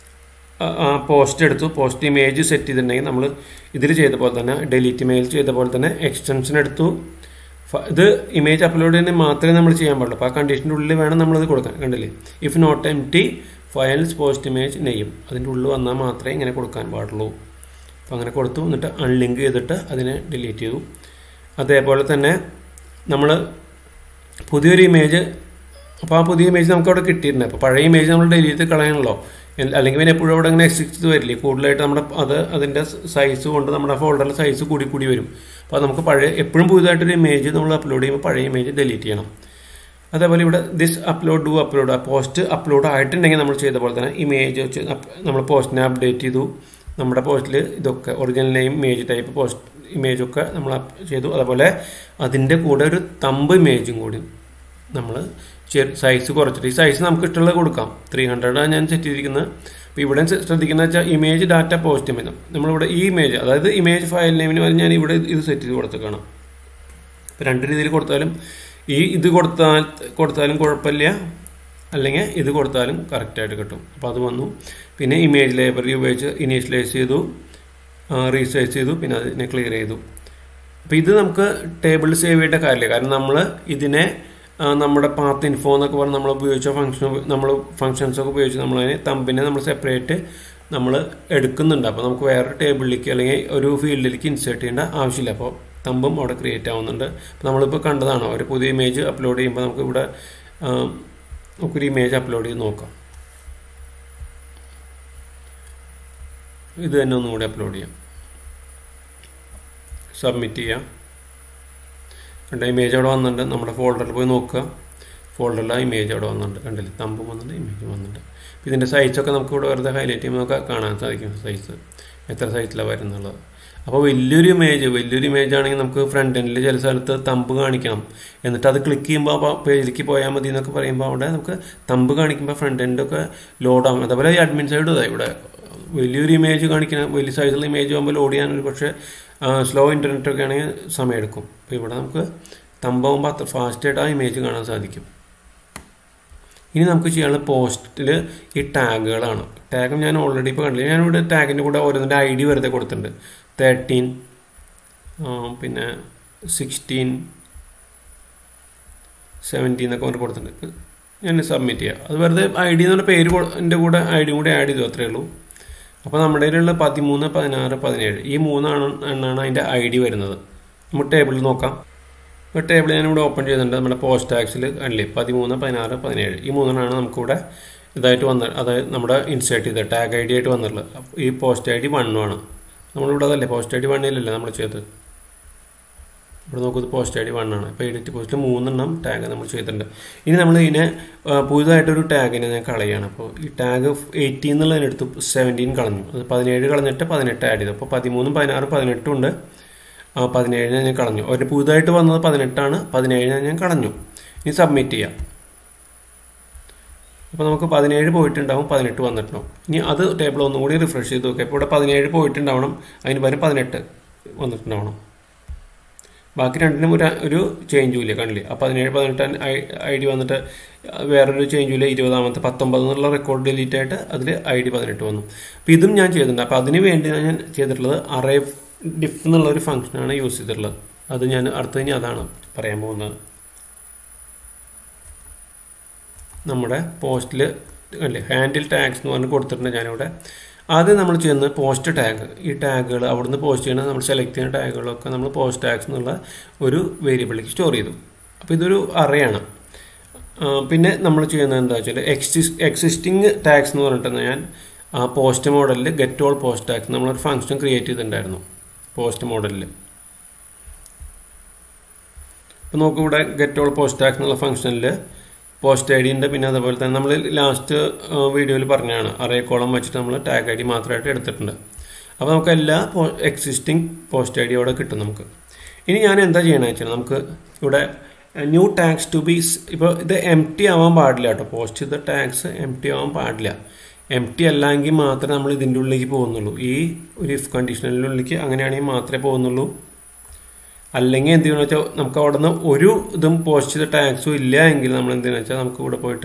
പോസ്റ്റ് എടുത്തു പോസ്റ്റ് ഇമേജ് സെറ്റ് ചെയ്തിട്ടുണ്ടെങ്കിൽ നമ്മൾ ഇതിൽ ചെയ്ത പോലെ തന്നെ ഡിലീറ്റ് ഇമേജ് ചെയ്ത പോലെ തന്നെ എക്സ്റ്റൻഷൻ എടുത്തു ഇത് ഇമേജ് അപ്ലോഡ് ചെയ്യുന്നത് മാത്രമേ നമ്മൾ ചെയ്യാൻ പാടുള്ളൂ അപ്പോൾ ആ കണ്ടീഷൻ്റെ ഉള്ളിൽ വേണം നമ്മളിത് കൊടുക്കാൻ കണ്ടില്ലേ if not empty files post image നെയ്യും അതിൻ്റെ ഉള്ളിൽ വന്നാൽ മാത്രമേ ഇങ്ങനെ കൊടുക്കാൻ പാടുള്ളൂ അപ്പോൾ അങ്ങനെ കൊടുത്തു എന്നിട്ട് അൺലിങ്ക് ചെയ്തിട്ട് അതിനെ ഡിലീറ്റ് ചെയ്തു അതേപോലെ തന്നെ നമ്മൾ പുതിയൊരു ഇമേജ് അപ്പോൾ ആ പുതിയ ഇമേജ് നമുക്ക് അവിടെ കിട്ടിയിട്ടുണ്ട് അപ്പോൾ പഴയ ഇമേജ് നമ്മൾ ഡിലീറ്റ് കളയണല്ലോ അല്ലെങ്കിൽ പിന്നെ എപ്പോഴും അവിടെ ഇങ്ങനെ എക്സിസ്റ്റ് ചെയ്ത് വരില്ലേ കൂടുതലായിട്ട് നമ്മുടെ അത് അതിൻ്റെ സൈസ് കൊണ്ട് നമ്മുടെ ഫോൾഡറിലെ സൈസ് കൂടി കൂടി വരും അപ്പോൾ നമുക്ക് പഴയ എപ്പോഴും പുതുതായിട്ടൊരു ഇമേജ് നമ്മൾ അപ്ലോഡ് ചെയ്യുമ്പോൾ പഴയ ഇമേജ് ഡിലീറ്റ് ചെയ്യണം അതേപോലെ ഇവിടെ this upload do upload post upload ആയിട്ടുണ്ടെങ്കിൽ നമ്മൾ ചെയ്ത പോലെ തന്നെ ഇമേജ് വെച്ച് നമ്മൾ പോസ്റ്റിനെ അപ്ഡേറ്റ് ചെയ്തു നമ്മുടെ പോസ്റ്റിൽ ഇതൊക്കെ original name image type post ഇമേജൊക്കെ നമ്മൾ ചെയ്തു അതുപോലെ അതിൻ്റെ കൂടെ ഒരു തമ്പ് ഇമേജും കൂടി നമ്മൾ സൈസ് കുറച്ചിട്ട് ഈ സൈസ് നമുക്ക് ഇഷ്ടമുള്ളത് കൊടുക്കാം ത്രീ ഹൺഡ്രഡാണ് ഞാൻ സെറ്റ് ചെയ്തിരിക്കുന്നത് അപ്പോൾ ഇവിടെ ശ്രദ്ധിക്കുന്നത് വെച്ചാൽ ഇമേജ് ഡാറ്റ പോസ്റ്റ് ഇമേജ് നമ്മളിവിടെ ഈ ഇമേജ് അതായത് ഇമേജ് ഫയൽ നെയിമിന് വരെ ഞാൻ ഇവിടെ ഇത് സെറ്റ് ചെയ്ത് കൊടുത്തേക്കാണ് അപ്പോൾ രണ്ട് രീതിയിൽ കൊടുത്താലും ഈ ഇത് കൊടുത്താൽ കൊടുത്താലും കുഴപ്പമില്ല അല്ലെങ്കിൽ ഇത് കൊടുത്താലും കറക്റ്റായിട്ട് കിട്ടും അപ്പോൾ അത് വന്നു പിന്നെ ഇമേജ് ലൈബ്രറി ഉപയോഗിച്ച് ഇനീഷ്യലൈസ് ചെയ്തു റീസൈസ് ചെയ്തു പിന്നെ അതിനെ ക്ലിയർ ചെയ്തു അപ്പോൾ ഇത് നമുക്ക് ടേബിളിൽ സേവ് ചെയ്യേണ്ട കാര്യമില്ല കാരണം നമ്മൾ ഇതിനെ നമ്മുടെ പാത്ത് ഇൻഫോ എന്നൊക്കെ പറഞ്ഞ് നമ്മൾ ഉപയോഗിച്ച ഫംഗ്ഷൻ നമ്മൾ ഫംഗ്ഷൻസ് ഒക്കെ ഉപയോഗിച്ച് നമ്മളതിനെ തമ്പിനെ നമ്മൾ സെപ്പറേറ്റ് നമ്മൾ എടുക്കുന്നുണ്ട് അപ്പോൾ നമുക്ക് വേറെ ടേബിളിലേക്ക് അല്ലെങ്കിൽ ഒരു ഫീൽഡിലേക്ക് ഇൻസേർട്ട് ചെയ്യേണ്ട ആവശ്യമില്ല അപ്പോൾ തമ്പും അവിടെ ക്രിയേറ്റ് ആവുന്നുണ്ട് അപ്പോൾ നമ്മളിപ്പോൾ കണ്ടതാണ് ഒരു പുതിയ ഇമേജ് അപ്ലോഡ് ചെയ്യുമ്പോൾ നമുക്ക് ഇവിടെ നമുക്കൊരു ഇമേജ് അപ്ലോഡ് ചെയ്ത് നോക്കാം ഇത് തന്നെ ഒന്നും കൂടി അപ്ലോഡ് ചെയ്യാം സബ്മിറ്റ് ചെയ്യാം കണ്ട ഇമേജ് അവിടെ വന്നിട്ടുണ്ട് നമ്മുടെ ഫോൾഡറിൽ പോയി നോക്കുക ഫോൾഡറിൽ ആ ഇമേജ് അവിടെ വന്നിട്ടുണ്ട് കണ്ടില്ലേ തമ്പും വന്നിട്ടുണ്ട് ഇമേജ് വന്നിട്ടുണ്ട് അപ്പോൾ ഇതിൻ്റെ സൈസൊക്കെ നമുക്ക് ഇവിടെ വെറുതെ ഹൈലൈറ്റ് ചെയ്യുമ്പോൾ നമുക്ക് കാണാൻ സാധിക്കും സൈസ് എത്ര സൈസിലാണ് വരുന്നുള്ളത് അപ്പോൾ വലിയൊരു ഇമേജ് വലിയൊരു ഇമേജ് ആണെങ്കിൽ നമുക്ക് ഫ്രണ്ട് എൻഡിൽ ചില സ്ഥലത്ത് തമ്പ് കാണിക്കണം എന്നിട്ട് അത് ക്ലിക്ക് ചെയ്യുമ്പോൾ അപ്പോൾ പേജിലേക്ക് പോയാൽ മതി എന്നൊക്കെ പറയുമ്പോൾ അവിടെ നമുക്ക് തമ്പ് കാണിക്കുമ്പോൾ ഫ്രണ്ട് എൻഡൊക്കെ ലോഡാകും അതേപോലെ ഈ അഡ്മിൻ സൈഡ് ഇതാ ഇവിടെ വലിയൊരു ഇമേജ് കാണിക്കണം വലിയ സൈസുള്ള ഇമേജ് ആകുമ്പോൾ ലോഡ് ചെയ്യാൻ ഒരു പക്ഷേ സ്ലോ ഇൻ്റർനെറ്റ് ഒക്കെ ആണെങ്കിൽ സമയമെടുക്കും അപ്പോൾ ഇവിടെ നമുക്ക് തമ്പാകുമ്പോൾ അത്ര ഫാസ്റ്റായിട്ട് ആ ഇമേജ് കാണാൻ സാധിക്കും ഇനി നമുക്ക് ചെയ്യാനുള്ള പോസ്റ്റിൽ ഈ ടാഗുകളാണ് ടാഗ് ഞാൻ ഓൾറെഡി ഇപ്പോൾ കണ്ടില്ല ഞാനിവിടെ ടാഗിൻ്റെ കൂടെ ഓരോന്നിൻ്റെ ഐ ഡി വെറുതെ കൊടുത്തിട്ടുണ്ട് തേർട്ടീൻ പിന്നെ സിക്സ്റ്റീൻ സെവൻറ്റീൻ എന്നൊക്കെ പറഞ്ഞ് കൊടുത്തിട്ടുണ്ട് ഞാൻ സബ്മിറ്റ് ചെയ്യുക അത് വെറുതെ ഐ ഡി എന്നുള്ള പേര് എൻ്റെ കൂടെ ഐ ഡിയും കൂടെ ആഡ് ചെയ്തു അത്രേ ഉള്ളൂ അപ്പോൾ നമ്മുടെ കയ്യിലുള്ള പതിമൂന്ന് പതിനാറ് പതിനേഴ് ഈ മൂന്നാണ് എണ്ണാണ് അതിൻ്റെ ഐ ഡി വരുന്നത് നമുക്ക് ടേബിളിൽ നോക്കാം ഇപ്പോൾ ടേബിൾ ഞാനിവിടെ ഓപ്പൺ ചെയ്തിട്ടുണ്ട് നമ്മുടെ പോസ്റ്റ് ടാക്സിൽ അല്ലേ പതിമൂന്ന് പതിനാറ് പതിനേഴ് ഈ മൂന്നെണ്ണമാണ് നമുക്കിവിടെ ഇതായിട്ട് വന്ന അതായത് നമ്മുടെ ഇൻസേർട്ട് ചെയ്തത് ടാഗ് ഐ ഡി ആയിട്ട് വന്നിട്ടുള്ളത് ഈ പോസ്റ്റ് ഐ ഡി വണ്ണുമാണ് നമ്മളിവിടെ അതല്ലേ പോസ്റ്റ് ഐ ഡി വണ്ണിലല്ലേ നമ്മൾ ചെയ്തത് ഇവിടെ നോക്കുന്നത് പോസ്റ്റ് ഐ ഡി വണ്ണാണ് ഇപ്പോൾ എഡിറ്റ് പോസ്റ്റിൽ മൂന്നെണ്ണം ടാഗ് നമ്മൾ ചെയ്തിട്ടുണ്ട് ഇനി നമ്മൾ ഇതിനെ പുതുതായിട്ടൊരു ടാഗിനെ ഞാൻ കളയുകയാണ് അപ്പോൾ ഈ ടാഗ് എയ്റ്റീൻ എന്നുള്ളതിനെടുത്ത് സെവൻറ്റീൻ കളഞ്ഞു അത് പതിനേഴ് കളഞ്ഞിട്ട് പതിനെട്ട് ആഡ് ചെയ്തു അപ്പോൾ പതിമൂന്നും പതിനാറും പതിനെട്ടും ഉണ്ട് പതിനേഴിനെ ഞാൻ കളഞ്ഞു ഒരു പുതുതായിട്ട് വന്നത് പതിനെട്ടാണ് പതിനേഴിനെ ഞാൻ കളഞ്ഞു ഇനി സബ്മിറ്റ് ചെയ്യാം അപ്പോൾ നമുക്ക് പതിനേഴ് പോയിട്ടുണ്ടാവും പതിനെട്ട് വന്നിട്ടുണ്ടാവും ഇനി അത് ടേബിൾ ഒന്നും കൂടി റിഫ്രഷ് ചെയ്ത് നോക്കാം ഇപ്പോൾ ഇവിടെ പതിനേഴ് പോയിട്ടുണ്ടാവണം അതിന് പകരം പതിനെട്ട് വന്നിട്ടുണ്ടാവണം ബാക്കി രണ്ടിനും ഒരു ഒരു ചേഞ്ചും ഇല്ല കണ്ടില്ലേ അപ്പോൾ പതിനേഴ് പതിനെട്ട് ഐ ഡി വന്നിട്ട് വേറൊരു ചേഞ്ചും ഇല്ല ഇരുപതാമത്തെ പത്തൊമ്പത് എന്നുള്ള റെക്കോർഡ് ഡിലീറ്റ് ആയിട്ട് അതിൽ ഐ ഡി പതിനെട്ട് വന്നു അപ്പോൾ ഇതും ഞാൻ ചെയ്തിട്ടുണ്ട് അപ്പോൾ അതിന് വേണ്ടി ഞാൻ ചെയ്തിട്ടുള്ളത് അറേ ഡിഫ് എന്നുള്ള ഒരു ഫംഗ്ഷനാണ് യൂസ് ചെയ്തിട്ടുള്ളത് അത് ഞാൻ അടുത്ത ഇനി അതാണ് പറയാൻ പോകുന്നത് നമ്മുടെ പോസ്റ്റിൽ അല്ലേ ഹാൻഡിൽ ടാഗ്സ് എന്ന് പറഞ്ഞ് കൊടുത്തിട്ടുണ്ട് ഞാനിവിടെ ആദ്യം നമ്മൾ ചെയ്യുന്നത് പോസ്റ്റ് ടാഗ് ഈ ടാഗുകൾ അവിടുന്ന് പോസ്റ്റ് ചെയ്യണ നമ്മൾ സെലക്ട് ചെയ്യുന്ന ടാഗുകളൊക്കെ നമ്മൾ പോസ്റ്റ് ടാഗ്സ് എന്നുള്ള ഒരു വേരിയബിളിലേക്ക് സ്റ്റോർ ചെയ്തു അപ്പോൾ ഇതൊരു അറയാണ് പിന്നെ നമ്മൾ ചെയ്യുന്നത് എന്താ വെച്ചാൽ എക്സിസ് എക്സിസ്റ്റിംഗ് ടാഗ്സ് എന്ന് പറഞ്ഞിട്ട് ഞാൻ ആ പോസ്റ്റ് മോഡലിൽ ഗെറ്റ് ഓൾ പോസ്റ്റ് ടാഗ്സ് നമ്മളൊരു ഫംഗ്ഷൻ ക്രിയേറ്റ് ചെയ്തിട്ടുണ്ടായിരുന്നു പോസ്റ്റ് മോഡലിൽ അപ്പോൾ നോക്കൂ ഇവിടെ ഗെറ്റ് ഓൾ പോസ്റ്റ് ടാഗ്സ് എന്നുള്ള ഫംഗ്ഷനിൽ പോസ്റ്റ് ഐ ഡി ഉണ്ട് പിന്നെ അതുപോലെ തന്നെ നമ്മൾ ലാസ്റ്റ് വീഡിയോയിൽ പറഞ്ഞതാണ് അറേ കോളം വെച്ചിട്ട് നമ്മൾ ടാഗ് ഐ ഡി മാത്രമായിട്ട് എടുത്തിട്ടുണ്ട് അപ്പോൾ നമുക്ക് എല്ലാ എക്സിസ്റ്റിംഗ് പോസ്റ്റ് ഐ ഡി അവിടെ കിട്ടും നമുക്ക് ഇനി ഞാൻ എന്താ ചെയ്യണമെന്ന് വെച്ചാൽ നമുക്ക് ഇവിടെ ന്യൂ ടാക്സ് ടു ബി ഇപ്പോൾ ഇത് എം ടി ആവാൻ പാടില്ല കേട്ടോ പോസ്റ്റ് ചെയ്ത ടാക്സ് എം ടി ആവാൻ പാടില്ല എം ടി അല്ലെങ്കിൽ മാത്രമേ നമ്മൾ ഇതിൻ്റെ ഉള്ളിലേക്ക് പോകുന്നുള്ളൂ ഈ ഒരു ഇഫ് കണ്ടീഷനിലുള്ളിലേക്ക് അങ്ങനെയാണെങ്കിൽ മാത്രമേ പോകുന്നുള്ളൂ അല്ലെങ്കിൽ എന്ത് ചെയ്യുന്നത് വെച്ചാൽ നമുക്ക് അവിടെ നിന്ന് ഒരു ഇതും പോസ്റ്റ് ചെയ്ത ടാക്സും ഇല്ല എങ്കിൽ നമ്മൾ എന്ത് ചെയ്യുന്നത് വെച്ചാൽ നമുക്ക് ഇവിടെ പോയിട്ട്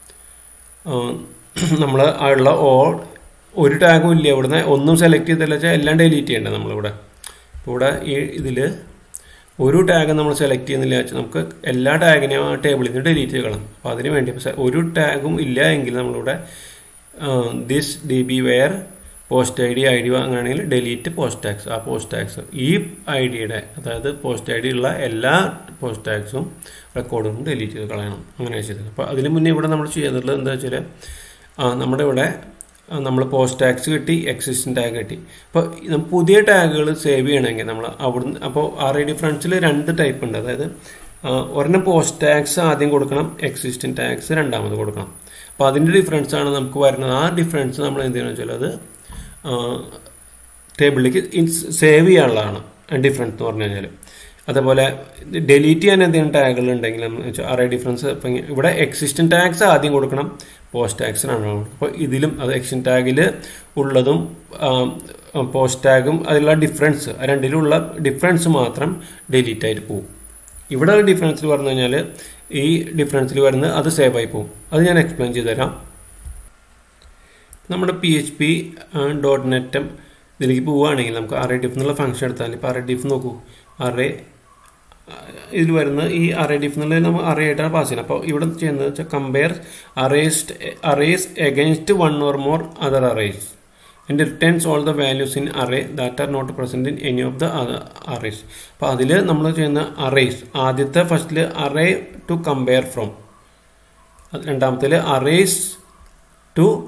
നമ്മൾ ഉള്ള ഓ ഒരു ടാഗും ഇല്ല ഇവിടുന്ന് ഒന്നും സെലക്ട് ചെയ്തില്ല വെച്ചാൽ എല്ലാം ഡിലീറ്റ് ചെയ്യേണ്ടത് നമ്മളിവിടെ ഇവിടെ ഈ ഇതിൽ ഒരു ടാഗ് നമ്മൾ സെലക്ട് ചെയ്യുന്നില്ല വെച്ചാൽ നമുക്ക് എല്ലാ ടാഗിനെയും ആ ടേബിളിൽ നിന്ന് ഡിലീറ്റ് ചെയ്യണം അപ്പോൾ അതിന് വേണ്ടി ഒരു ടാഗും ഇല്ല എങ്കിൽ നമ്മളിവിടെ this D B where post I D I D വാങ്ങുകയാണെങ്കിൽ ഡെലീറ്റ് പോസ്റ്റ് ടാക്സ് ആ പോസ്റ്റ് ടാക്സ് ഈ ഐ ഡിയുടെ അതായത് പോസ്റ്റ് ഐ ഡി ഉള്ള എല്ലാ പോസ്റ്റ് ടാക്സും റെക്കോർഡും ഡെലീറ്റ് ചെയ്ത് കളയണം അങ്ങനെ ചെയ്തത് അപ്പോൾ അതിന് മുന്നേ ഇവിടെ നമ്മൾ ചെയ്തിട്ടുള്ളത് എന്താ വെച്ചാൽ നമ്മുടെ ഇവിടെ നമ്മൾ പോസ്റ്റ് ടാക്സ് കിട്ടി എക്സിസ്റ്റൻ ടാഗ് കിട്ടി അപ്പോൾ പുതിയ ടാഗുകൾ സേവ് ചെയ്യണമെങ്കിൽ നമ്മൾ അവിടുന്ന് അപ്പോൾ ആർ ഐ ഡിഫറൻസിൽ രണ്ട് ടൈപ്പ് ഉണ്ട് അതായത് ഒരെണ്ണം പോസ്റ്റ് ടാക്സ് ആദ്യം കൊടുക്കണം എക്സിസ്റ്റൻ ടാക്സ് രണ്ടാമത് കൊടുക്കണം അപ്പോൾ അതിൻ്റെ ഡിഫറൻസ് ആണ് നമുക്ക് വരുന്നത് ആ ഡിഫറൻസ് നമ്മൾ എന്ത് ചെയ്യണമെന്ന് വെച്ചാൽ അത് ടേബിളിലേക്ക് സേവ് ചെയ്യാനുള്ളതാണ് ഡിഫറൻസ് എന്ന് പറഞ്ഞു കഴിഞ്ഞാൽ അതേപോലെ ഡെലീറ്റ് ചെയ്യാൻ എന്തെങ്കിലും ടാഗുകൾ ഉണ്ടെങ്കിൽ അറേ ഡിഫറൻസ് ഇപ്പം ഇവിടെ എക്സിസ്റ്റൻ ടാക്സ് ആദ്യം കൊടുക്കണം പോസ്റ്റ് ടാക്സ് രണ്ടാമത് അപ്പോൾ ഇതിലും അത് എക്സിൻ ടാഗിൽ ഉള്ളതും പോസ്റ്റ് ടാഗും അതിലുള്ള ഡിഫറൻസ് രണ്ടിലുള്ള ഡിഫറൻസ് മാത്രം ഡിലീറ്റ് ആയിട്ട് പോകും ഇവിടെ ഡിഫറൻസിൽ പറഞ്ഞു കഴിഞ്ഞാൽ ഈ ഡിഫറൻസിൽ വരുന്നത് അത് സേവ് ആയി പോകും അത് ഞാൻ എക്സ്പ്ലെയിൻ ചെയ്തു തരാം നമ്മുടെ P H P dot net ഇതിലേക്ക് പോവുകയാണെങ്കിൽ നമുക്ക് അറേ ഡിഫ് എന്നുള്ള ഫംഗ്ഷൻ എടുത്താൽ ഇപ്പോൾ അറേ ഡിഫ് നോക്കൂ അറേ ഇതിൽ വരുന്ന ഈ അറേ ഡിഫ് എന്നുള്ളത് നമ്മൾ അറേ ആയിട്ടാണ് പാസ് ചെയ്യുന്നത് അപ്പോൾ ഇവിടെ ചെയ്യുന്നത് വെച്ചാൽ compare arrays arrays against one or more other arrays and returns all the values in array that are not present in any of the arrays അപ്പോൾ അതിൽ നമ്മൾ ചെയ്യുന്ന അറേസ് ആദ്യത്തെ ഫസ്റ്റിൽ അറേ ടു കമ്പയർ ഫ്രം രണ്ടാമത്തേൽ അറേസ് ടു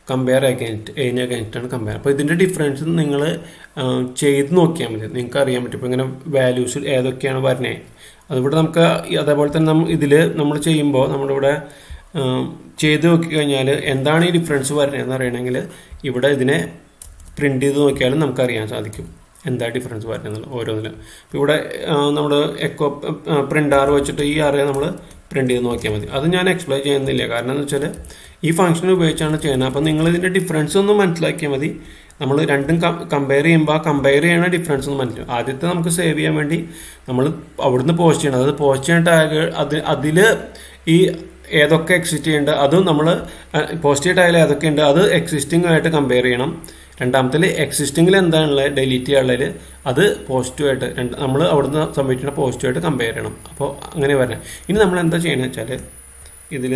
കമ്പയർ അഗൈൻസ്റ്റ് എയിനെ അഗൈൻസ്റ്റാണ് കമ്പയർ അപ്പോൾ ഇതിൻ്റെ ഡിഫറൻസ് നിങ്ങൾ ചെയ്ത് നോക്കിയാൽ മതി നിങ്ങൾക്ക് അറിയാൻ പറ്റും ഇപ്പോൾ ഇങ്ങനെ വാല്യൂസ് ഏതൊക്കെയാണ് വരുന്നത് അതിവിടെ നമുക്ക് അതേപോലെ തന്നെ നമ്മൾ ഇതിൽ നമ്മൾ ചെയ്യുമ്പോൾ നമ്മളിവിടെ ചെയ്ത് നോക്കി കഴിഞ്ഞാൽ എന്താണ് ഈ ഡിഫറൻസ് വരുന്നതെന്ന് അറിയണമെങ്കിൽ ഇവിടെ ഇതിനെ പ്രിൻ്റ് ചെയ്ത് നോക്കിയാലും നമുക്ക് അറിയാൻ സാധിക്കും എന്താ ഡിഫറൻസ് വരുന്നത് ഓരോന്നിലും ഇപ്പോൾ ഇവിടെ നമ്മൾ എക്കോ പ്രിൻ്റ് ആർ വെച്ചിട്ട് ഈ അറിയാൻ നമ്മൾ പ്രിൻ്റ് ചെയ്ത് നോക്കിയാൽ മതി അത് ഞാൻ എക്സ്പ്ലെയിൻ ചെയ്യുന്നില്ല കാരണം എന്ന് വെച്ചാൽ ഈ ഫംഗ്ഷൻ ഉപയോഗിച്ചാണ് ചെയ്യുന്നത് അപ്പോൾ നിങ്ങൾ ഇതിൻ്റെ ഡിഫറൻസ് ഒന്ന് മനസ്സിലാക്കിയാൽ മതി നമ്മൾ രണ്ടും കമ്പയർ ചെയ്യുമ്പോൾ ആ കമ്പയർ ചെയ്യണ ഡിഫറൻസ് ഒന്ന് മനസ്സിലാവും ആദ്യത്തെ നമുക്ക് സേവ് ചെയ്യാൻ വേണ്ടി നമ്മൾ അവിടുന്ന് പോസ്റ്റ് ചെയ്യണം അതായത് പോസ്റ്റ് ചെയ്യുന്ന ടാഗ് അത് അതിൽ ഈ ഏതൊക്കെ എക്സിസ്റ്റ് ചെയ്യുന്നുണ്ട് അതും നമ്മൾ പോസ്റ്റ് ചെയ്ത ടാഗിൽ ഏതൊക്കെ ഉണ്ട് അത് എക്സിസ്റ്റിംഗ് ആയിട്ട് കമ്പയർ ചെയ്യണം രണ്ടാമത്തിൽ എക്സിസ്റ്റിംഗിൽ എന്താണുള്ളത് ഡിലീറ്റ് ചെയ്യാനുള്ളത് അത് പോസിറ്റീവായിട്ട് രണ്ട് നമ്മൾ അവിടുന്ന് സബ്മിറ്റ് ചെയ്യുന്ന പോസിറ്റീവായിട്ട് കമ്പയർ ചെയ്യണം അപ്പോൾ അങ്ങനെ വരണം ഇനി നമ്മൾ എന്താ ചെയ്യണമെന്ന് വെച്ചാൽ ഇതിൽ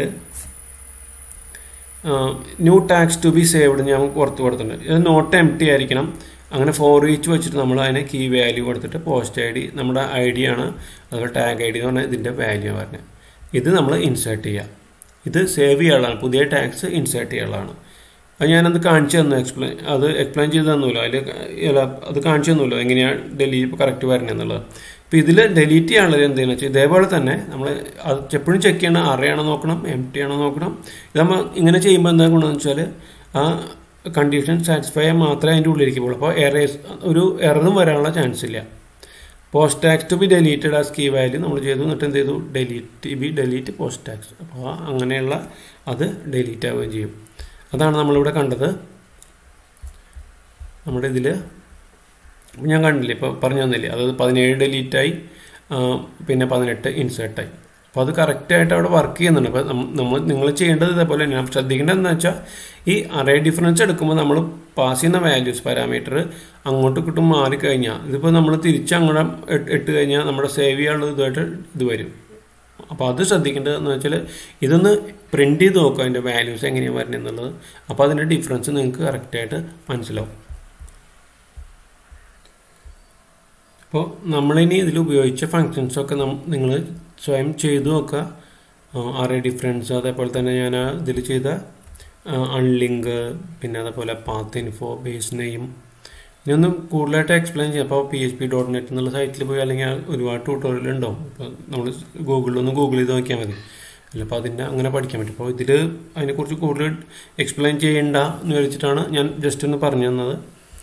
new tags to be saved ഞാൻ പുറത്ത് കൊടുത്തിട്ടുണ്ട് ഇത് നോട്ട് എം ടി ആയിരിക്കണം അങ്ങനെ ഫോർ ഈച്ച് വെച്ചിട്ട് നമ്മൾ അതിനെ കീ വാല്യൂ കൊടുത്തിട്ട് പോസ്റ്റ് ഐ ഡി നമ്മുടെ ഐ ഡി ആണ് അതുപോലെ ടാഗ് ഐ ഡി എന്ന് പറഞ്ഞാൽ ഇതിൻ്റെ വാല്യൂ പറഞ്ഞത് ഇത് നമ്മൾ ഇൻസേർട്ട് ചെയ്യുക ഇത് സേവ് ചെയ്യാനുള്ളതാണ് പുതിയ ടാക്സ് ഇൻസേർട്ട് ചെയ്യാനുള്ളതാണ് അത് ഞാനത് കാണിച്ചു തന്നു എക്സ്പ്ലെയിൻ അത് എക്സ്പ്ലെയിൻ ചെയ്ത് തന്നില്ല അതിൽ അത് കാണിച്ചു തന്നില്ല എങ്ങനെയാണ് ഡെലീറ്റ് കറക്റ്റ് വരണത് എന്നുള്ളത് അപ്പോൾ ഇതിൽ ഡെലീറ്റ് ചെയ്യാനുള്ളത് എന്തെന്ന് വെച്ചാൽ ഇതേപോലെ തന്നെ നമ്മൾ അത് എപ്പോഴും ചെക്ക് ചെയ്യണം അറിയാണോ നോക്കണം എം ടി ആണോ നോക്കണം ഇത് നമ്മൾ ഇങ്ങനെ ചെയ്യുമ്പോൾ എന്താ ഗുണമെന്ന് വെച്ചാൽ ആ കണ്ടീഷൻ സാറ്റിസ്ഫൈ മാത്രമേ അതിൻ്റെ ഉള്ളിലേക്ക് പോകുള്ളൂ അപ്പോൾ എറേസ് ഒരു എററും വരാനുള്ള ചാൻസ് ഇല്ല post tags to be deleted ആ സ്കീ വാല്യൂ നമ്മൾ ചെയ്തു എന്നിട്ട് എന്ത് ചെയ്തു delete B delete post tags അപ്പോൾ അങ്ങനെയുള്ള അത് ഡെലീറ്റ് ആവുകയും ചെയ്യും അതാണ് നമ്മളിവിടെ കണ്ടത് നമ്മുടെ ഇതിൽ ഞാൻ കണ്ടില്ലേ ഇപ്പോൾ പറഞ്ഞു തന്നില്ലേ അതായത് പതിനേഴ് ഡിലീറ്റായി പിന്നെ പതിനെട്ട് ഇൻസേർട്ടായി അപ്പോൾ അത് കറക്റ്റായിട്ട് അവിടെ വർക്ക് ചെയ്യുന്നുണ്ട് അപ്പോൾ നമ്മൾ നിങ്ങൾ ചെയ്യേണ്ടത് ഇതേപോലെ തന്നെ ശ്രദ്ധിക്കേണ്ടത് എന്താ വെച്ചാൽ ഈ അറേ ഡിഫറൻസ് എടുക്കുമ്പോൾ നമ്മൾ പാസ് ചെയ്യുന്ന വാല്യൂസ് പാരാമീറ്റർ അങ്ങോട്ട് കിട്ടും മാറിക്കഴിഞ്ഞാൽ ഇതിപ്പോൾ നമ്മൾ തിരിച്ച് അങ്ങോട്ട് ഇട്ട് കഴിഞ്ഞാൽ നമ്മുടെ സേവ് ചെയ്യാനുള്ള ഇതുമായിട്ട് ഇത് വരും അപ്പോൾ അത് ശ്രദ്ധിക്കേണ്ടത് എന്ന് വെച്ചാൽ ഇതൊന്ന് പ്രിൻ്റ് ചെയ്ത് നോക്കുക അതിൻ്റെ വാല്യൂസ് എങ്ങനെയാണ് വരുന്നത് എന്നുള്ളത് അപ്പോൾ അതിൻ്റെ ഡിഫറൻസ് നിങ്ങൾക്ക് കറക്റ്റായിട്ട് മനസ്സിലാവും അപ്പോൾ നമ്മളിനി ഇതിൽ ഉപയോഗിച്ച ഫങ്ഷൻസൊക്കെ നിങ്ങൾ സ്വയം ചെയ്തു നോക്കുക ആറേ ഡിഫറൻസ് അതേപോലെ തന്നെ ഞാൻ ഇതിൽ ചെയ്ത അൺലിങ്ക് പിന്നെ അതേപോലെ പാത്ത് ഇൻഫോ ബേസ് നെയിം ഇനിയൊന്നും കൂടുതലായിട്ട് എക്സ്പ്ലെയിൻ ചെയ്യാം അപ്പോൾ P H P dot net എന്നുള്ള സൈറ്റിൽ പോയി അല്ലെങ്കിൽ ഒരുപാട് ട്യൂട്ടോറിയൽ ഉണ്ടാവും അപ്പോൾ നമ്മൾ ഗൂഗിളിലൊന്ന് ഗൂഗിൾ ചെയ്ത് നോക്കിയാൽ മതി അല്ല അപ്പോൾ അതിൻ്റെ അങ്ങനെ പഠിക്കാൻ പറ്റും അപ്പോൾ ഇതിൽ അതിനെക്കുറിച്ച് കൂടുതൽ എക്സ്പ്ലെയിൻ ചെയ്യേണ്ട എന്ന് വിചാരിച്ചിട്ടാണ് ഞാൻ ജസ്റ്റ് ഒന്ന് പറഞ്ഞു തന്നത്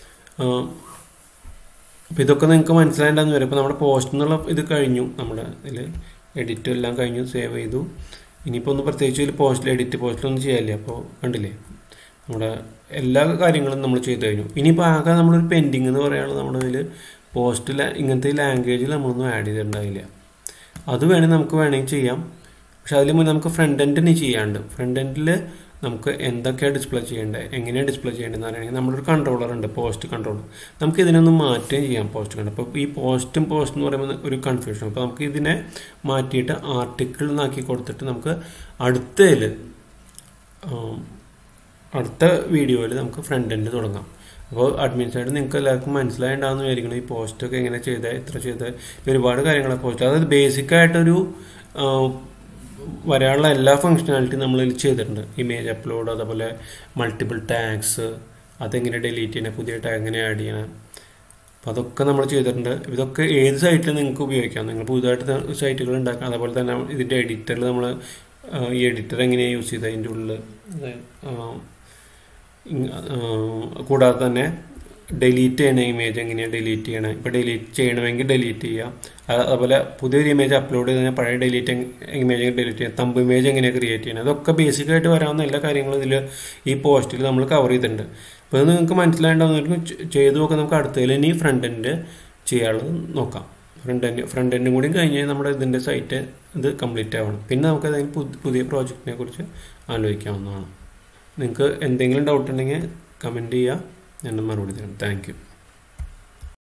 അപ്പോൾ ഇതൊക്കെ നിങ്ങൾക്ക് മനസ്സിലായിട്ടുണ്ടെന്ന് വരും അപ്പോൾ നമ്മുടെ പോസ്റ്റ് എന്നുള്ള ഇത് കഴിഞ്ഞു നമ്മുടെ ഇതിൽ എഡിറ്റ് എല്ലാം കഴിഞ്ഞു സേവ് ചെയ്തു ഇനിയിപ്പോൾ ഒന്ന് പ്രത്യേകിച്ച് ഇതിൽ പോസ്റ്റിൽ എഡിറ്റ് പോസ്റ്റിലൊന്നും ചെയ്യാനില്ല അപ്പോൾ കണ്ടില്ലേ നമ്മുടെ എല്ലാ കാര്യങ്ങളും നമ്മൾ ചെയ്തു കഴിഞ്ഞു ഇനിയിപ്പോൾ ആകെ നമ്മളൊരു പെൻഡിങ് എന്ന് പറയുകയാണെങ്കിൽ നമ്മുടെ ഇതിൽ പോസ്റ്റ് ഇങ്ങനത്തെ ലാംഗ്വേജിൽ നമ്മളൊന്നും ആഡ് ചെയ്തിട്ടുണ്ടാവില്ല അത് വേണമെങ്കിൽ നമുക്ക് വേണമെങ്കിൽ ചെയ്യാം പക്ഷെ അതിൽ മുന്നേ നമുക്ക് ഫ്രണ്ട് എൻഡിന് ചെയ്യാണ്ട് ഫ്രണ്ട് എൻഡിൽ നമുക്ക് എന്തൊക്കെയാണ് ഡിസ്പ്ലേ ചെയ്യേണ്ടത് എങ്ങനെയാണ് ഡിസ്പ്ലേ ചെയ്യേണ്ടതെന്ന് പറയുകയാണെങ്കിൽ നമ്മളൊരു കൺട്രോളർ ഉണ്ട് പോസ്റ്റ് കൺട്രോളർ നമുക്ക് ഇതിനൊന്ന് മാറ്റുകയും ചെയ്യാം പോസ്റ്റ് കണ്ട് അപ്പോൾ ഈ പോസ്റ്റും പോസ്റ്റ് എന്ന് പറയുമ്പോൾ ഒരു കൺഫ്യൂഷൻ അപ്പോൾ നമുക്ക് ഇതിനെ മാറ്റിയിട്ട് ആർട്ടിക്കിൾ എന്നാക്കി കൊടുത്തിട്ട് നമുക്ക് അടുത്തതിൽ അടുത്ത വീഡിയോയിൽ നമുക്ക് ഫ്രണ്ട് എൻഡ് തുടങ്ങാം അപ്പോൾ അഡ്മിൻ സൈഡ് നിങ്ങൾക്ക് എല്ലാവർക്കും മനസ്സിലായിട്ടുണ്ടാകുന്ന വിചാരിക്കണം ഈ പോസ്റ്റൊക്കെ എങ്ങനെ ചെയ്തത് എത്ര ചെയ്തത് ഒരുപാട് കാര്യങ്ങൾ പോസ്റ്റ് അതായത് ബേസിക് ആയിട്ടൊരു വരാനുള്ള എല്ലാ ഫങ്ഷനാലിറ്റിയും നമ്മൾ ഇതിൽ ചെയ്തിട്ടുണ്ട് ഇമേജ് അപ്ലോഡ് അതേപോലെ മൾട്ടിപ്പിൾ ടാഗ്സ് അതെങ്ങനെ ഡിലീറ്റ് ചെയ്യണം പുതിയ ടാഗ് എങ്ങനെ ആഡ് ചെയ്യണം അപ്പോൾ അതൊക്കെ നമ്മൾ ചെയ്തിട്ടുണ്ട് ഇതൊക്കെ ഏത് സൈറ്റിൽ നിങ്ങൾക്ക് ഉപയോഗിക്കാം നിങ്ങൾ പുതുതായിട്ട് സൈറ്റുകൾ ഉണ്ടാക്കാം അതേപോലെ തന്നെ ഇതിൻ്റെ എഡിറ്ററിൽ നമ്മൾ ഈ എഡിറ്റർ എങ്ങനെയാണ് യൂസ് ചെയ്തത് അതിൻ്റെ ഉള്ളിൽ കൂടാതെ തന്നെ ഡിലീറ്റ് ചെയ്യണ ഇമേജ് എങ്ങനെയാണ് ഡിലീറ്റ് ചെയ്യണം ഇപ്പോൾ ഡിലീറ്റ് ചെയ്യണമെങ്കിൽ ഡിലീറ്റ് ചെയ്യുക അതുപോലെ പുതിയൊരു ഇമേജ് അപ്ലോഡ് ചെയ്ത് കഴിഞ്ഞാൽ പഴയ ഡിലീറ്റ് ഇമേജ് ഡിലീറ്റ് ചെയ്യുക തമ്പ് ഇമേജ് എങ്ങനെ ക്രിയേറ്റ് ചെയ്യണം അതൊക്കെ ബേസിക് ആയിട്ട് വരാവുന്ന എല്ലാ കാര്യങ്ങളും ഇതിൽ ഈ പോസ്റ്റിൽ നമ്മൾ കവർ ചെയ്തിട്ടുണ്ട് അപ്പോൾ ഇത് നിങ്ങൾക്ക് മനസ്സിലായിട്ടുണ്ടാകുന്നവർക്കും ചെയ്ത് നോക്കാം നമുക്ക് അടുത്തതിൽ ഇനി ഫ്രണ്ട് എൻഡ് ചെയ്യാനുള്ളത് നോക്കാം ഫ്രണ്ട് എൻഡ് ഫ്രണ്ട് എൻഡും കൂടി കഴിഞ്ഞാൽ നമ്മുടെ ഇതിൻ്റെ സൈറ്റ് ഇത് കംപ്ലീറ്റ് ആവണം പിന്നെ നമുക്ക് അതിന് പുതിയ പ്രോജക്റ്റിനെ കുറിച്ച് ആലോചിക്കാവുന്നതാണ് നിങ്ങൾക്ക് എന്തെങ്കിലും ഡൗട്ട് ഉണ്ടെങ്കിൽ കമൻറ്റ് ചെയ്യുക ഞാൻ മറുപടി തരാം താങ്ക് യു